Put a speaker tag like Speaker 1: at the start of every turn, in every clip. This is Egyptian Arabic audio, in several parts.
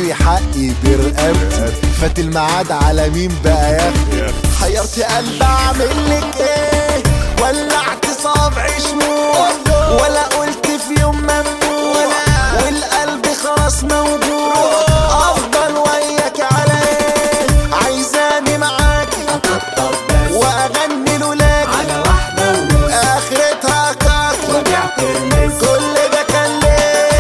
Speaker 1: اشتري حقي برقبتي فات الميعاد على مين بقى ياخد حيرت قلبي اعمل لك ايه ولعت صابعي شموع ولا قلت في يوم ممنوع والقلب خلاص موجوع افضل وياك على ايه عايزاني معاكي
Speaker 2: اطبطب بس
Speaker 1: واغني لولاكي
Speaker 2: على واحدة ونص
Speaker 1: اخرتها كاكي
Speaker 2: وجعت المس
Speaker 1: كل ده كان ليه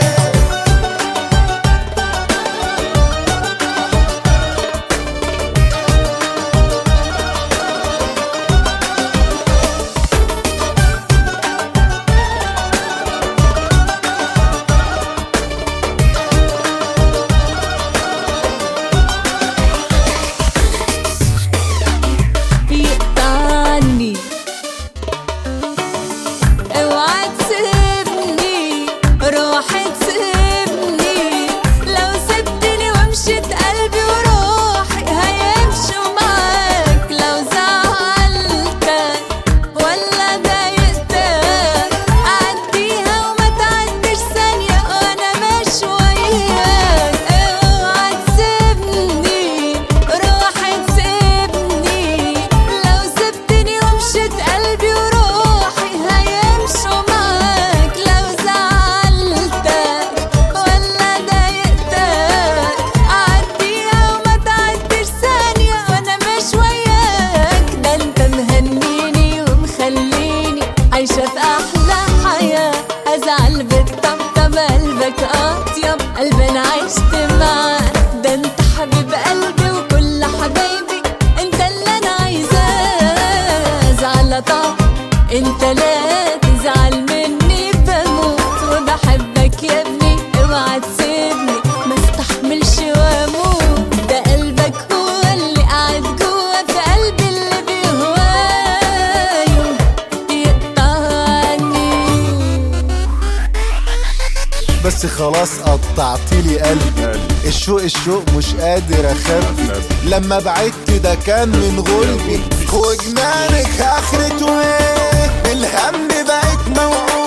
Speaker 3: يقطعني اوعى تسيبني روح تسيبني لو سبتني ومشيت قلبي وروحي هيمشوا معاك لو زعلتك ولا ضايقتك عديها وما تعديش ثانية وانا مش وياك اوعى تسيبني روح تسيبني لو سبتني ومشيت قلبي وروحي هيمشوا معاك لو زعلتك ولا ضايقتك عديها وما تعديش ثانية وانا مش وياك ده انت مهنيني ومخليني عايشة في احلى حياة ازعل بالطبطب قلبك اطيب قلب انا عشت معاه ده انت حبيب قلبي وكل حبايبي انت اللي انا عايزاه ازعل طب انت لا تزعل مني بموت وبحبك يا ابني اوعى تسيبني ما استحملش واموت ده قلبك هو اللي قاعد جوا في قلبي اللي بيهوايه يقطعني
Speaker 1: بس خلاص قطعتيلي قلبي الشوق الشوق مش قادر اخبي لما بعدت ده كان من غلبي وجنانك اخرته ايه الهم بقيت موعود